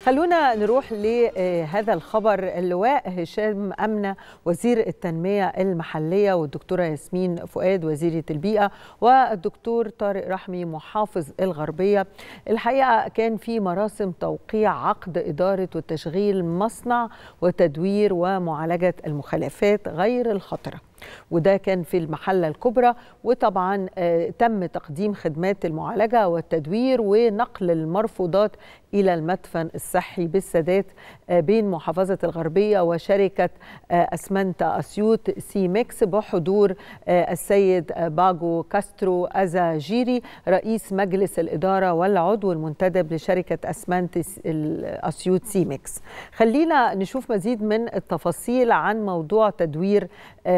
خلونا نروح لهذا الخبر اللواء هشام أمنة وزير التنمية المحلية والدكتورة ياسمين فؤاد وزيرة البيئة والدكتور طارق رحمي محافظ الغربية الحقيقة كان في مراسم توقيع عقد إدارة وتشغيل مصنع وتدوير ومعالجة المخلفات غير الخطرة وده كان في المحلة الكبرى وطبعا تم تقديم خدمات المعالجة والتدوير ونقل المرفوضات إلى المدفن الصحي بالسادات بين محافظة الغربية وشركة أسمنت أسيوط سي ميكس بحضور السيد باجو كاسترو أزا جيري رئيس مجلس الإدارة والعضو المنتدب لشركة أسمنت أسيوط سي ميكس خلينا نشوف مزيد من التفاصيل عن موضوع تدوير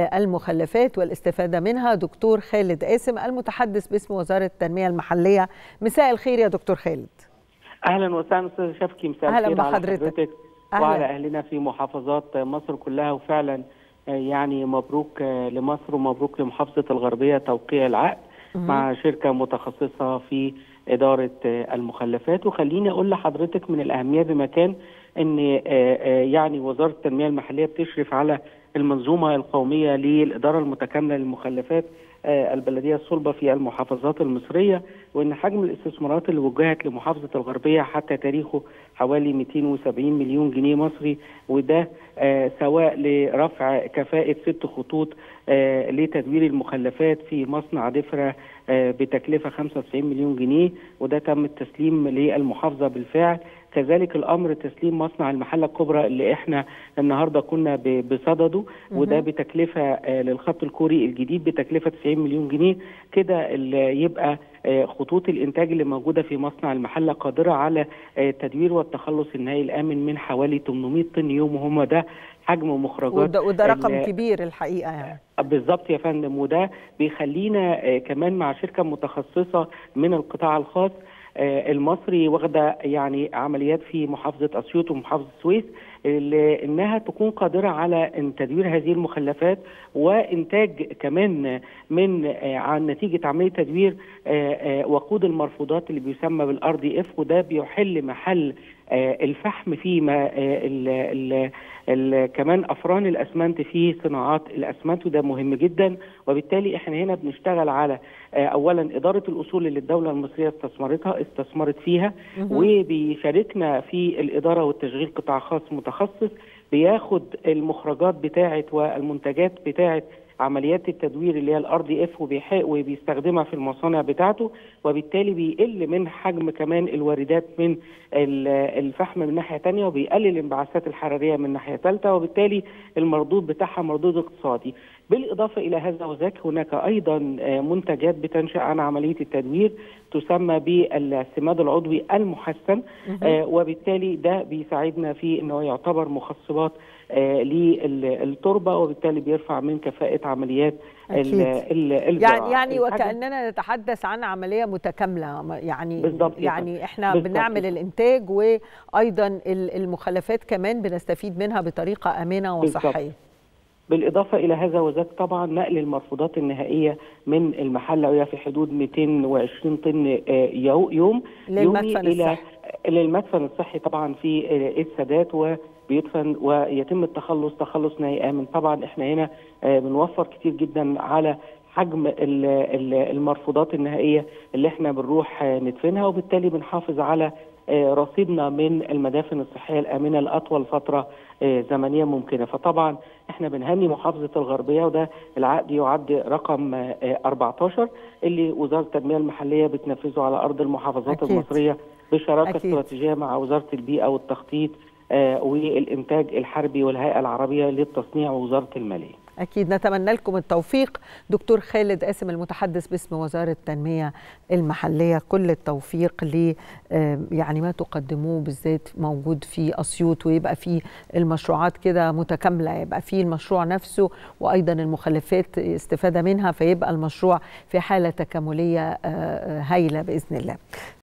المخلفات والاستفادة منها دكتور خالد قاسم المتحدث باسم وزارة التنمية المحلية مساء الخير يا دكتور خالد اهلا وسهلا استاذ شفكي مساء أهلا الخير على بحضرتك. حضرتك أهلا. وعلى اهلنا في محافظات مصر كلها وفعلا يعني مبروك لمصر ومبروك لمحافظه الغربيه توقيع العقد مع شركه متخصصه في اداره المخلفات وخليني اقول لحضرتك من الاهميه بمكان ان يعني وزاره التنميه المحليه بتشرف على المنظومه القوميه للاداره المتكامله للمخلفات البلديه الصلبه في المحافظات المصريه وان حجم الاستثمارات اللي وجهت لمحافظه الغربيه حتى تاريخه حوالي 270 مليون جنيه مصري وده آه سواء لرفع كفاءه ست خطوط آه لتدوير المخلفات في مصنع دفره آه بتكلفه 95 مليون جنيه وده تم التسليم للمحافظه بالفعل كذلك الامر تسليم مصنع المحله الكبرى اللي احنا النهارده كنا بصدده وده بتكلفه للخط الكوري الجديد بتكلفه 90 مليون جنيه كده يبقى خطوط الانتاج اللي موجوده في مصنع المحله قادره على التدوير والتخلص النهائي الامن من حوالي 800 طن يوم وهم ده حجم مخرجات وده, وده رقم كبير الحقيقه يعني بالظبط يا فندم وده بيخلينا كمان مع شركه متخصصه من القطاع الخاص المصري واخده يعني عمليات في محافظه اسيوط ومحافظه السويس انها تكون قادره على ان تدوير هذه المخلفات وانتاج كمان من عن نتيجه عمليه تدوير وقود المرفوضات اللي بيسمى بالار دي اف وده بيحل محل الفحم في ما ال ال ال كمان افران الاسمنت في صناعات الاسمنت وده مهم جدا وبالتالي احنا هنا بنشتغل على اولا اداره الاصول اللي الدوله المصريه استثمرتها استثمرت فيها وبيشاركنا في الاداره والتشغيل قطاع خاص متخصص بياخد المخرجات بتاعه والمنتجات بتاعه عمليات التدوير اللي هي الار دي اف وبيستخدمها في المصانع بتاعته وبالتالي بيقل من حجم كمان الواردات من الفحم من ناحيه ثانيه وبيقلل الانبعاثات الحراريه من ناحيه ثالثه وبالتالي المردود بتاعها مردود اقتصادي بالاضافه الى هذا وذاك هناك ايضا منتجات بتنشا عن عمليه التدوير تسمى بالسماد العضوي المحسن آه وبالتالي ده بيساعدنا في انه يعتبر مخصبات آه للتربه وبالتالي بيرفع من كفاءه عمليات أكيد. يعني يعني وكاننا نتحدث عن عمليه متكامله يعني بالضبط يعني احنا بالضبط. بنعمل الانتاج وايضا المخلفات كمان بنستفيد منها بطريقه امنه وصحيه بالضبط. بالإضافة إلى هذا وذاك طبعا نقل المرفوضات النهائية من المحلة وهي في حدود 220 طن يوم للمدفن إلى الصحي للمدفن الصحي طبعا في السادات وبيدفن ويتم التخلص تخلص نهائي آمن طبعا احنا هنا بنوفر كتير جدا على حجم المرفوضات النهائية اللي احنا بنروح ندفنها وبالتالي بنحافظ على رصيدنا من المدافن الصحيه الامنه لاطول فتره زمنيه ممكنه فطبعا احنا بنهني محافظه الغربيه وده العقد يعد رقم 14 اللي وزاره التنميه المحليه بتنفذه على ارض المحافظات أكيد. المصريه بشراكه أكيد. استراتيجيه مع وزاره البيئه والتخطيط والانتاج الحربي والهيئه العربيه للتصنيع ووزاره الماليه أكيد نتمنى لكم التوفيق دكتور خالد قاسم المتحدث باسم وزارة التنمية المحلية كل التوفيق ل يعني ما تقدموه بالذات موجود في أسيوط ويبقى في المشروعات كده متكاملة يبقى في المشروع نفسه وأيضا المخلفات استفادة منها فيبقى المشروع في حالة تكاملية هايلة بإذن الله